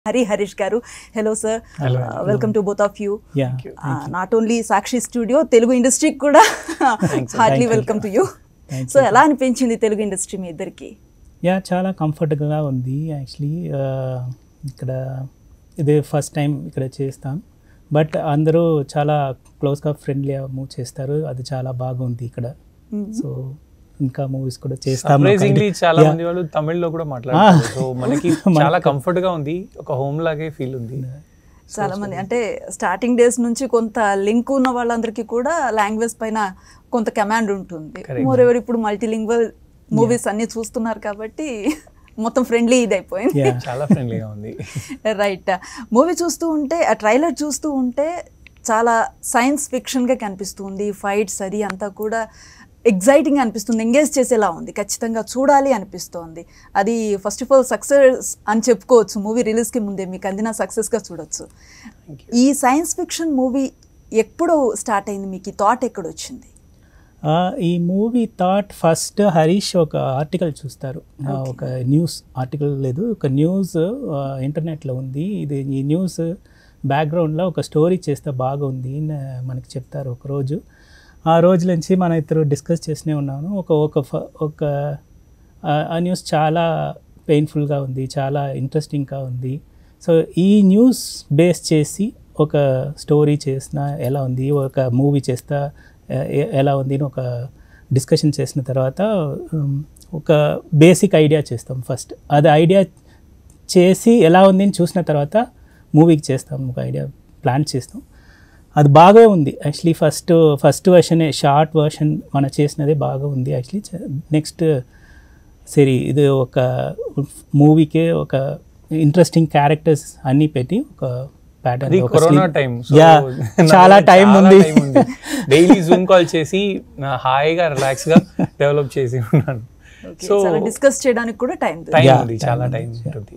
Hari Harish garu hello sir Hello. Welcome to both of you Yeah. Not only Sakshi studio తెలుగు ఇండస్ట్రీకి కూడా Thanks, heartly thank you. Welcome to you Thank so ఎలా అనిపించింది Telugu industry మీ ఇద్దరికి yeah చాలా కంఫర్టబుల్గా ఉంది యాక్చువల్లీ ఇక్కడ ఇది ఫస్ట్ టైం ఇక్కడ చేస్తాం బట్ అందరూ చాలా క్లోజ్గా ఫ్రెండ్లీగా మూవ్ చేస్తారు అది చాలా బాగుంది ఇక్కడ సో ఇంకా మూవీస్ కూడా చేస్తాము సర్ప్రైజింగ్లీ చాలా Yeah. మంది వాళ్ళు తమిళ్లో కూడా మాట్లాడతారు సో మనకి చాలా కంఫర్ట్ గా ఉంది ఒక హోమ్ లాగే ఫీల్ ఉంది చాలా మంది అంటే స్టార్టింగ్ డేస్ నుంచి కొంత లింక్ ఉన్న వాళ్ళందరికీ కూడా లాంగ్వేజ్ పైన కొంత కమాండ్ ఉంటుంది Correct. మోర్ ఎవర్ ఇప్పుడు మల్టీలింగ్వల్ మూవీస్ అన్ని చూస్తున్నారు కాబట్టి మొత్తం ఫ్రెండ్లీ ఇది అయిపోయింది యా చాలా ఫ్రెండ్లీగా ఉంది రైట్ మూవీ చూస్తూ ఉంటే ఆ ట్రైలర్ చూస్తూ ఉంటే చాలా సైన్స్ ఫిక్షన్గా కనిపిస్తుంది ఫైట్స్ అది అంతా కూడా ఎగ్జైటింగ్ అనిపిస్తుంది ఎంగేజ్ చేసేలా ఉంది ఖచ్చితంగా చూడాలి అనిపిస్తోంది అది ఫస్ట్ ఆఫ్ ఆల్ సక్సెస్ అని చెప్పుకోవచ్చు మూవీ రిలీజ్కి ముందే మీకు అందిన సక్సెస్గా చూడొచ్చు ఈ సైన్స్ ఫిక్షన్ మూవీ ఎప్పుడు స్టార్ట్ అయింది మీకు ఈ థాట్ ఎక్కడ వచ్చింది ఈ మూవీ థాట్ ఫస్ట్ హరీష్ ఒక ఆర్టికల్ చూస్తారు ఆ, ఒక న్యూస్ ఆర్టికల్ లేదు ఒక న్యూస్ ఇంటర్నెట్లో ఉంది ఇది ఈ న్యూస్ బ్యాక్గ్రౌండ్లో ఒక స్టోరీ చేస్తే బాగుంది అని మనకి చెప్తారు ఒక రోజు ఆ రోజు నుంచి మన ఇద్దరు డిస్కస్ చేస్తూనే ఉన్నాను ఒక ఒక ఫ- ఒక ఆ- ఆ న్యూస్ చాలా పెయిన్ఫుల్గా ఉంది చాలా ఇంట్రెస్టింగ్గా ఉంది సో ఈ న్యూస్ బేస్ చేసి ఒక స్టోరీ చేసిన ఎలా ఉంది ఒక మూవీ చేస్తా ఎ- ఎ- ఎలా ఉంది అని ఒక డిస్కషన్ చేసిన తర్వాత ఉమ్, ఒక బేసిక్ ఐడియా చేస్తాం ఫస్ట్ అది ఐడియా చేసి ఎలా ఉంది అని చూసిన తర్వాత మూవీకి చేస్తాం ఒక ఐడియా ప్లాన్ చేస్తాం అది బాగా ఉంది actually first first version short version మన చేసినదే బాగా ఉంది యాక్చువల్లీ నెక్స్ట్ సరే ఇది ఒక మూవీకే ఒక ఇంట్రెస్టింగ్ క్యారెక్టర్స్ అన్నీ పెట్టి ఒక అది ప్యాటర్న్ కరోనా టైం యా చాలా టైం ఉంది డైలీ జూమ్ కాల్ చేసి నా హాయిగా రిలాక్స్ గా డెవలప్ చేసి ఉన్నాను Okay, సో చాలా డిస్కస్ చేయడానికి కూడా టైం టైం Yeah, ఉంది time చాలా ఉంది. Time Yeah. ఉంటుంది